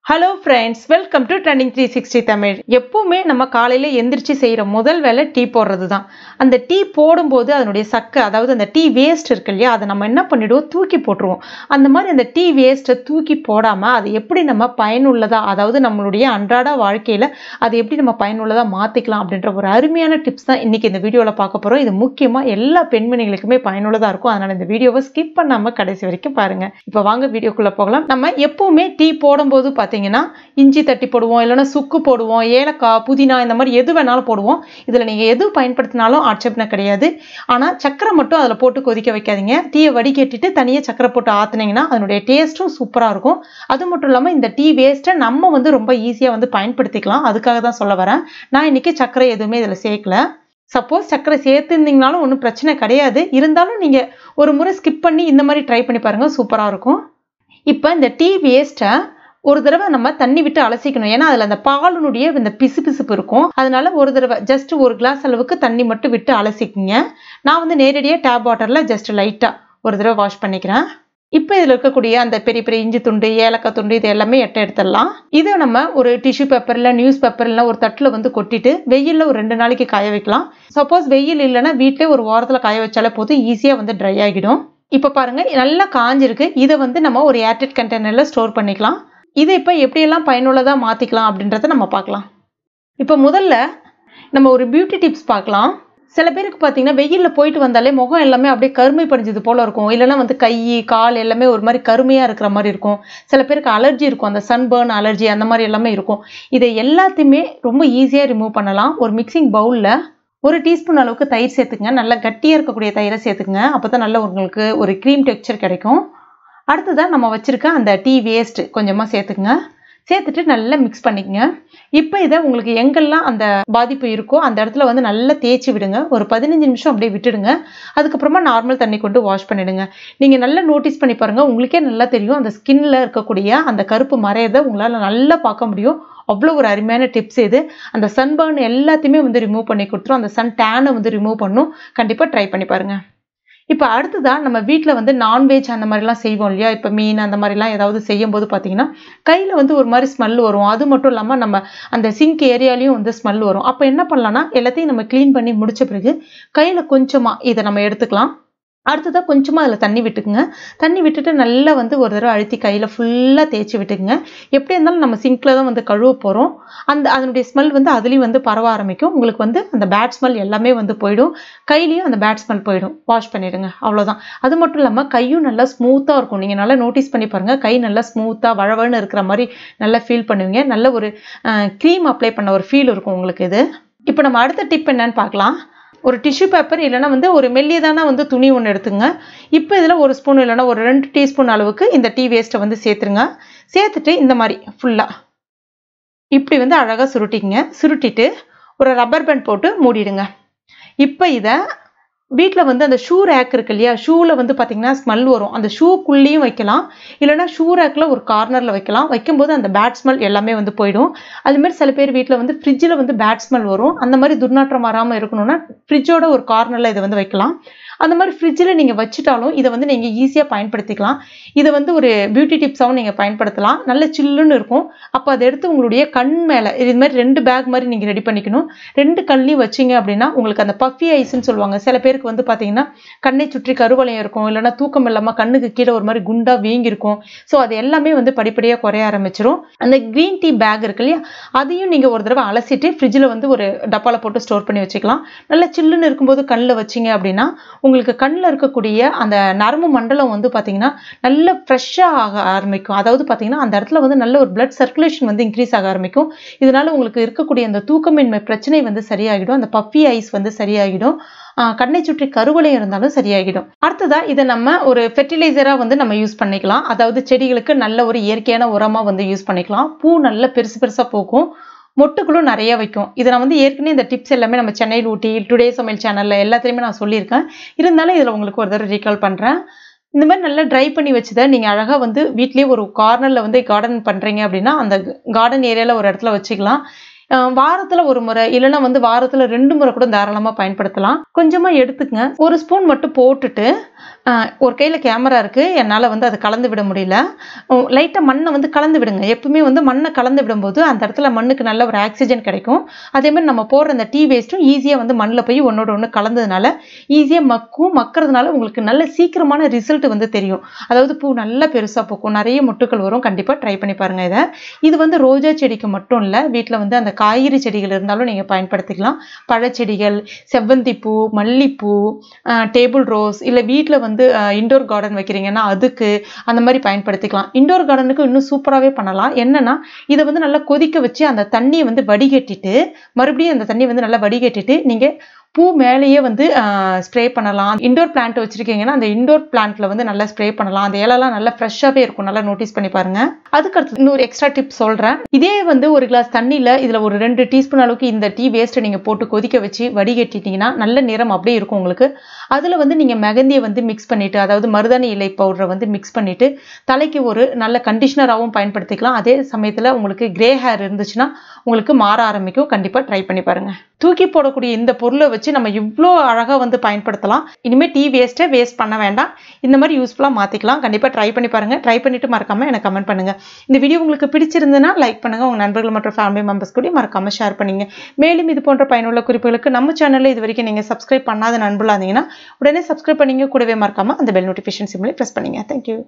hello friends welcome to trending three sixty Tamil எப்பவுமே நம்ம காலையில் எந்திரிச்சு செய்கிற முதல் வேலை டீ போடுறது தான் அந்த டீ போடும்போது அதனுடைய சக்கை அதாவது அந்த டீ வேஸ்ட் இருக்கு இல்லையா அதை நம்ம என்ன பண்ணிடுவோம் தூக்கி போட்டுருவோம் அந்த மாதிரி அந்த டீ வேஸ்ட்டை தூக்கி போடாமல் அது எப்படி நம்ம பயனுள்ளதாக அதாவது நம்மளுடைய அன்றாட வாழ்க்கையில் அதை எப்படி நம்ம பயனுள்ளதாக மாற்றிக்கலாம் அப்படின்ற ஒரு அருமையான டிப்ஸ் தான் இன்றைக்கி இந்த வீடியோவில் பார்க்க போகிறோம் இது முக்கியமாக எல்லா பெண்மணிகளுக்குமே பயனுள்ளதாக இருக்கும் அதனால் இந்த வீடியோவை ஸ்கிப் பண்ணாமல் கடைசி வரைக்கும் பாருங்கள் இப்போ வாங்க வீடியோக்குள்ளே போகலாம் நம்ம எப்பவுமே டீ போடும்போது பார்த்தீங்கன்னா இஞ்சி தட்டி போடுவோம் இல்லைன்னா சுக்கு போடுவோம் ஏலக்காய் புதினா இந்த மாதிரி எது வேணாலும் போடுவோம் இதில் நீங்கள் எது பயன்படுத்தினாலும் ஆட்சேபனை கிடையாது ஆனால் சக்கரை மட்டும் அதில் போட்டு கொதிக்க வைக்காதீங்க டீயை வடிகட்டிட்டு தனியாக சக்கரை போட்டு ஆற்றுனீங்கன்னா அதனுடைய டேஸ்ட்டும் சூப்பராக இருக்கும் அது மட்டும் இல்லாமல் இந்த டீ வேஸ்ட்டை நம்ம வந்து ரொம்ப ஈஸியாக வந்து பயன்படுத்திக்கலாம் அதுக்காக தான் சொல்ல வரேன் நான் இன்றைக்கி சக்கரை எதுவுமே இதில் சேர்க்கல சப்போஸ் சக்கரை சேர்த்துருந்தீங்கனாலும் ஒன்றும் பிரச்சனை கிடையாது இருந்தாலும் நீங்கள் ஒரு முறை ஸ்கிப் பண்ணி இந்த மாதிரி ட்ரை பண்ணி பாருங்கள் சூப்பராக இருக்கும் இப்போ இந்த டீ வேஸ்ட்டை ஒரு தடவை நம்ம தண்ணி விட்டு அலசிக்கணும் ஏன்னா அதில் அந்த பாலினுடைய இந்த பிசு பிசுப்பு இருக்கும் அதனால ஒரு தடவை ஜஸ்ட் ஒரு கிளாஸ் அளவுக்கு தண்ணி மட்டும் விட்டு அலசிக்கிங்க நான் வந்து நேரடியாக டேப் வாட்டரில் ஜஸ்ட் லைட்டாக ஒரு தடவை வாஷ் பண்ணிக்கிறேன் இப்போ இதில் இருக்கக்கூடிய அந்த பெரிய பெரிய இஞ்சி துண்டு ஏலக்காய் துண்டு இது எல்லாமே எட்ட எடுத்துடலாம் இதை நம்ம ஒரு டிஷ்யூ பேப்பரில் நியூஸ் பேப்பரில் ஒரு தட்டில் வந்து கொட்டிட்டு வெயிலில் ஒரு ரெண்டு நாளைக்கு காய வைக்கலாம் சப்போஸ் வெயில் இல்லைன்னா வீட்டிலே ஒரு வாரத்தில் காய வச்சாலே போதும் ஈஸியாக வந்து ட்ரை ஆகிடும் இப்போ பாருங்கள் நல்லா காஞ்சிருக்கு இதை வந்து நம்ம ஒரு ஏர்டெட் கண்டெய்னரில் ஸ்டோர் பண்ணிக்கலாம் இதை இப்போ எப்படியெல்லாம் பயனுள்ளதாக மாற்றிக்கலாம் அப்படின்றத நம்ம பார்க்கலாம் இப்போ முதல்ல நம்ம ஒரு பியூட்டி டிப்ஸ் பார்க்கலாம் சில பேருக்கு பார்த்தீங்கன்னா வெயிலில் போயிட்டு வந்தாலே முகம் எல்லாமே அப்படியே கருமை படிஞ்சது போல் இருக்கும் இல்லைன்னா வந்து கை கால் எல்லாமே ஒரு மாதிரி கருமையாக இருக்கிற மாதிரி இருக்கும் சில பேருக்கு அலர்ஜி இருக்கும் அந்த சன்பர்ன் அலர்ஜி அந்த மாதிரி எல்லாமே இருக்கும் இதை எல்லாத்தையுமே ரொம்ப ஈஸியாக ரிமூவ் பண்ணலாம் ஒரு மிக்சிங் பவுலில் ஒரு டீஸ்பூன் அளவுக்கு தயிர் சேர்த்துக்குங்க நல்லா கட்டியாக இருக்கக்கூடிய தயிரை சேர்த்துக்குங்க அப்போ தான் நல்ல உங்களுக்கு ஒரு க்ரீம் டெக்ஸ்சர் கிடைக்கும் அடுத்ததான் நம்ம வச்சுருக்க அந்த டீ வேஸ்ட்டு கொஞ்சமாக சேர்த்துக்குங்க சேர்த்துட்டு நல்லா மிக்ஸ் பண்ணிக்கங்க இப்போ இதை உங்களுக்கு எங்கெல்லாம் அந்த பாதிப்பு இருக்கோ அந்த இடத்துல வந்து நல்லா தேய்ச்சி விடுங்க ஒரு பதினஞ்சு நிமிஷம் அப்படியே விட்டுடுங்க அதுக்கப்புறமா நார்மல் தண்ணி கொண்டு வாஷ் பண்ணிடுங்க நீங்கள் நல்லா நோட்டீஸ் பண்ணி பாருங்கள் உங்களுக்கே நல்லா தெரியும் அந்த ஸ்கின்ல இருக்கக்கூடிய அந்த கருப்பு மறையதை உங்களால் நல்லா பார்க்க முடியும் அவ்வளோ ஒரு அருமையான டிப்ஸ் இது அந்த சன்பர்ன் எல்லாத்தையுமே வந்து ரிமூவ் பண்ணி கொடுத்துரும் அந்த சன் டேனை வந்து ரிமூவ் பண்ணும் கண்டிப்பாக ட்ரை பண்ணி பாருங்கள் இப்போ அடுத்ததான் நம்ம வீட்டில் வந்து நான்வெஜ் அந்த மாதிரிலாம் செய்வோம் இல்லையா இப்போ மீன் அந்த மாதிரிலாம் ஏதாவது செய்யும்போது பார்த்தீங்கன்னா கையில் வந்து ஒரு மாதிரி ஸ்மெல் வரும் அது மட்டும் இல்லாமல் நம்ம அந்த சிங்க் ஏரியாலையும் வந்து ஸ்மெல் வரும் அப்போ என்ன பண்ணலாம்னா எல்லாத்தையும் நம்ம க்ளீன் பண்ணி முடிச்ச பிறகு கையில் கொஞ்சமாக இதை நம்ம எடுத்துக்கலாம் அடுத்ததாக கொஞ்சமாக அதில் தண்ணி விட்டுக்குங்க தண்ணி விட்டுட்டு நல்லா வந்து ஒரு தடவை அழுத்தி கையில் ஃபுல்லாக தேய்ச்சி விட்டுக்குங்க எப்படி இருந்தாலும் நம்ம சிங்கில் தான் வந்து கழுவ போகிறோம் அந்த அதனுடைய ஸ்மெல் வந்து அதுலேயும் வந்து பரவ ஆரம்பிக்கும் உங்களுக்கு வந்து அந்த பேட் ஸ்மெல் எல்லாமே வந்து போயிடும் கையிலையும் அந்த பேட் ஸ்மெல் போயிடும் வாஷ் பண்ணிடுங்க அவ்வளோதான் அது மட்டும் இல்லாமல் கையும் நல்லா ஸ்மூத்தாக இருக்கும் நீங்கள் நல்லா நோட்டீஸ் பண்ணி பாருங்கள் கை நல்லா ஸ்மூத்தாக வழவழன்னு இருக்கிற மாதிரி நல்லா ஃபீல் பண்ணுவீங்க நல்ல ஒரு க்ரீம் அப்ளை பண்ண ஒரு ஃபீல் இருக்கும் உங்களுக்கு இது இப்போ நம்ம அடுத்த டிப் என்னன்னு பார்க்கலாம் ஒரு டிஷ்யூ பேப்பர் இல்லைனா வந்து ஒரு மெல்லியதான வந்து துணி ஒன்று எடுத்துங்க இப்போ இதில் ஒரு ஸ்பூன் இல்லைனா ஒரு ரெண்டு டீஸ்பூன் அளவுக்கு இந்த டீ வேஸ்ட்டை வந்து சேர்த்துருங்க சேர்த்துட்டு இந்த மாதிரி ஃபுல்லாக இப்படி வந்து அழகாக சுருட்டிங்க சுருட்டிட்டு ஒரு ரப்பர் பேண்ட் போட்டு மூடிடுங்க இப்போ இதை வீட்டில் வந்து அந்த ஷூ ரேக் இருக்கு இல்லையா ஷூவில் வந்து பார்த்தீங்கன்னா ஸ்மெல் வரும் அந்த ஷூக்குள்ளேயும் வைக்கலாம் இல்லைனா ஷூ ரேக்கில் ஒரு கார்னரில் வைக்கலாம் வைக்கும்போது அந்த பேட் ஸ்மெல் எல்லாமே வந்து போயிடும் அதுமாதிரி சில பேர் வீட்டில் வந்து ஃப்ரிட்ஜில் வந்து பேட் ஸ்மெல் வரும் அந்த மாதிரி துர்நாற்றம் வராமல் இருக்கணும்னா ஃப்ரிட்ஜோட ஒரு கார்னரில் இதை வந்து வைக்கலாம் அந்த மாதிரி ஃப்ரிட்ஜில் நீங்கள் வச்சுட்டாலும் இதை வந்து நீங்கள் ஈஸியாக பயன்படுத்திக்கலாம் இதை வந்து ஒரு பியூட்டி டிப்ஸாகவும் நீங்கள் பயன்படுத்தலாம் நல்ல சில்லுன்னு இருக்கும் அப்போ அதை எடுத்து உங்களுடைய கண் மேலே இது மாதிரி ரெண்டு பேக் மாதிரி நீங்கள் ரெடி பண்ணிக்கணும் ரெண்டு கண்ணையும் வச்சிங்க அப்படின்னா உங்களுக்கு அந்த பஃபி ஐஸ்ன்னு சொல்லுவாங்க சில பேருக்கு வந்து பார்த்தீங்கன்னா கண்ணை சுற்றி கருவளையம் இருக்கும் இல்லைனா தூக்கம் இல்லாமல் கண்ணுக்கு கீழே ஒரு மாதிரி குண்டாக வீங்கியிருக்கும் ஸோ அது எல்லாமே வந்து படிப்படியாக குறைய ஆரம்பிச்சிரும் அந்த க்ரீன் டீ பேக் இருக்கு இல்லையா அதையும் நீங்கள் ஒரு தடவை அலசிட்டு ஃப்ரிட்ஜில் வந்து ஒரு டப்பாவில் போட்டு ஸ்டோர் பண்ணி வச்சுக்கலாம் நல்ல சில்லுன்னு இருக்கும்போது கண்ணில் வச்சிங்க அப்படின்னா உங்களுக்கு கண்ணில் இருக்கக்கூடிய அந்த நரம்பு மண்டலம் வந்து பார்த்தீங்கன்னா நல்ல ஃப்ரெஷ்ஷாக ஆக ஆரம்பிக்கும் அதாவது பார்த்தீங்கன்னா அந்த இடத்துல வந்து நல்ல ஒரு பிளட் சர்க்குலேஷன் வந்து இன்க்ரீஸ் ஆக ஆரம்பிக்கும் இதனால உங்களுக்கு இருக்கக்கூடிய அந்த தூக்கமின்மை பிரச்சனை வந்து சரியாகிடும் அந்த பப்பி ஐஸ் வந்து சரியாகிடும் கண்ணை சுற்றி கருவளையம் இருந்தாலும் சரியாகிடும் அடுத்ததா இதை நம்ம ஒரு ஃபெர்டிலைசராக வந்து நம்ம யூஸ் பண்ணிக்கலாம் அதாவது செடிகளுக்கு நல்ல ஒரு இயற்கையான உரமாக வந்து யூஸ் பண்ணிக்கலாம் பூ நல்ல பெருசு பெருசாக போகும் மொட்டுகளும் நிறைய வைக்கும் இதை நான் வந்து ஏற்கனவே இந்த டிப்ஸ் எல்லாமே நம்ம சென்னையில் ஊட்டி டுடே சமையல் சேனலில் எல்லாத்துலேயுமே நான் சொல்லியிருக்கேன் இருந்தாலும் இதில் உங்களுக்கு ஒரு தடவை ரீகால் பண்ணுறேன் இந்த மாதிரி நல்லா ட்ரை பண்ணி வச்சதை நீங்கள் அழகாக வந்து வீட்லேயே ஒரு கார்னரில் வந்து கார்டன் பண்ணுறீங்க அப்படின்னா அந்த கார்டன் ஏரியாவில் ஒரு இடத்துல வச்சுக்கலாம் வாரத்தில் ஒரு முறை இல்லைன்னா வந்து வாரத்தில் ரெண்டு முறை கூட தாராளமாக பயன்படுத்தலாம் கொஞ்சமாக எடுத்துக்கங்க ஒரு ஸ்பூன் மட்டும் போட்டுட்டு ஆஹ் ஒரு கையில் கேமரா இருக்குது என்னால் வந்து அதை கலந்து விட முடியல லைட்டாக மண்ணை வந்து கலந்து விடுங்க எப்பவுமே வந்து மண்ணை கலந்து விடும்போது அந்த இடத்துல மண்ணுக்கு நல்ல ஒரு ஆக்சிஜன் கிடைக்கும் அதே மாதிரி நம்ம போடுற அந்த டீ வேஸ்ட்டும் ஈஸியாக வந்து மண்ணில் போய் ஒன்றோட ஒன்று கலந்ததுனால ஈஸியாக மக்கும் மக்கிறதுனால உங்களுக்கு நல்ல சீக்கிரமான ரிசல்ட் வந்து தெரியும் அதாவது பூ நல்லா பெருசாக பூக்கும் நிறைய மொட்டுக்கள் வரும் கண்டிப்பாக ட்ரை பண்ணி பாருங்கள் இதை இது வந்து ரோஜா செடிக்கு மட்டும் இல்லை வீட்டில் வந்து அந்த காய்கறி செடிகள் இருந்தாலும் நீங்கள் பயன்படுத்திக்கலாம் பழச்செடிகள் செவ்வந்தி பூ மல்லிப்பூ டேபிள் ரோஸ் இல்லை வீட்டில் வந்து இண்டோர் கார்டன் வைக்கிறீங்கன்னா அதுக்கு அந்த மாதிரி பயன்படுத்திக்கலாம் இண்டோர் கார்டனுக்கு இன்னும் சூப்பராகவே பண்ணலாம் என்னன்னா இதை வந்து நல்லா கொதிக்க வச்சு அந்த தண்ணியை வந்து வடிகட்டிட்டு மறுபடியும் அந்த தண்ணியை வந்து நல்லா வடிகட்டிட்டு நீங்கள் பூ மேலேயே வந்து ஸ்ப்ரே பண்ணலாம் இண்டோர் பிளான்ட் வச்சிருக்கீங்கன்னா அந்த இண்டோர் பிளான்ட்ல வந்து நல்லா ஸ்ப்ரே பண்ணலாம் அந்த இலெல்லாம் நல்லா ஃப்ரெஷ்ஷாகவே இருக்கும் நல்லா நோட்டீஸ் பண்ணி பாருங்க அதுக்கு அடுத்து இன்னொரு எக்ஸ்ட்ரா டிப் சொல்றேன் இதே வந்து ஒரு கிளாஸ் தண்ணியில இதுல ஒரு ரெண்டு டீஸ்பூன் அளவுக்கு இந்த டீ வேஸ்ட்டை நீங்க போட்டு கொதிக்க வச்சு வடிகட்டிட்டீங்கன்னா நல்ல நிறம் அப்படியே இருக்கும் உங்களுக்கு அதுல வந்து நீங்க மெகந்தியை வந்து மிக்ஸ் பண்ணிட்டு அதாவது மருதாணி இலை பவுடரை வந்து மிக்ஸ் பண்ணிட்டு தலைக்கு ஒரு நல்ல கண்டிஷனராகவும் பயன்படுத்திக்கலாம் அதே சமயத்துல உங்களுக்கு கிரே ஹேர் இருந்துச்சுன்னா உங்களுக்கு மாற ஆரம்பிக்கும் கண்டிப்பா ட்ரை பண்ணி பாருங்க தூக்கி போடக்கூடிய இந்த பொருளை வச்சு நம்ம இவ்வளோ அழகாக வந்து பயன்படுத்தலாம் இனிமேல் டீ வேஸ்ட்டை வேஸ்ட் பண்ண வேண்டாம் இந்த மாதிரி யூஸ்ஃபுல்லாக மாற்றிக்கலாம் கண்டிப்பாக ட்ரை பண்ணி பாருங்கள் ட்ரை பண்ணிட்டு மறக்காமல் எனக்கு கமெண்ட் பண்ணுங்கள் இந்த வீடியோ உங்களுக்கு பிடிச்சிருந்ததுன்னா லைக் பண்ணுங்கள் உங்கள் நண்பர்கள் மற்றும் ஃபேமிலி மெம்பர்ஸ் கூட மறக்காமல் ஷேர் பண்ணுங்க மேலும் இது போன்ற பயனுள்ள குறிப்புகளுக்கு நம்ம சேனலில் இது வரைக்கும் நீங்கள் சப்ஸ்கிரைப் பண்ணாத நண்பர்களாக இருந்தீங்கன்னா உடனே சப்ஸ்கிரைப் பண்ணிங்க கூடவே மறக்காமல் அந்த பெல் நோட்டிஃபிகேஷன் சிம்லேயே ப்ரெஸ் பண்ணுங்க தேங்க்யூ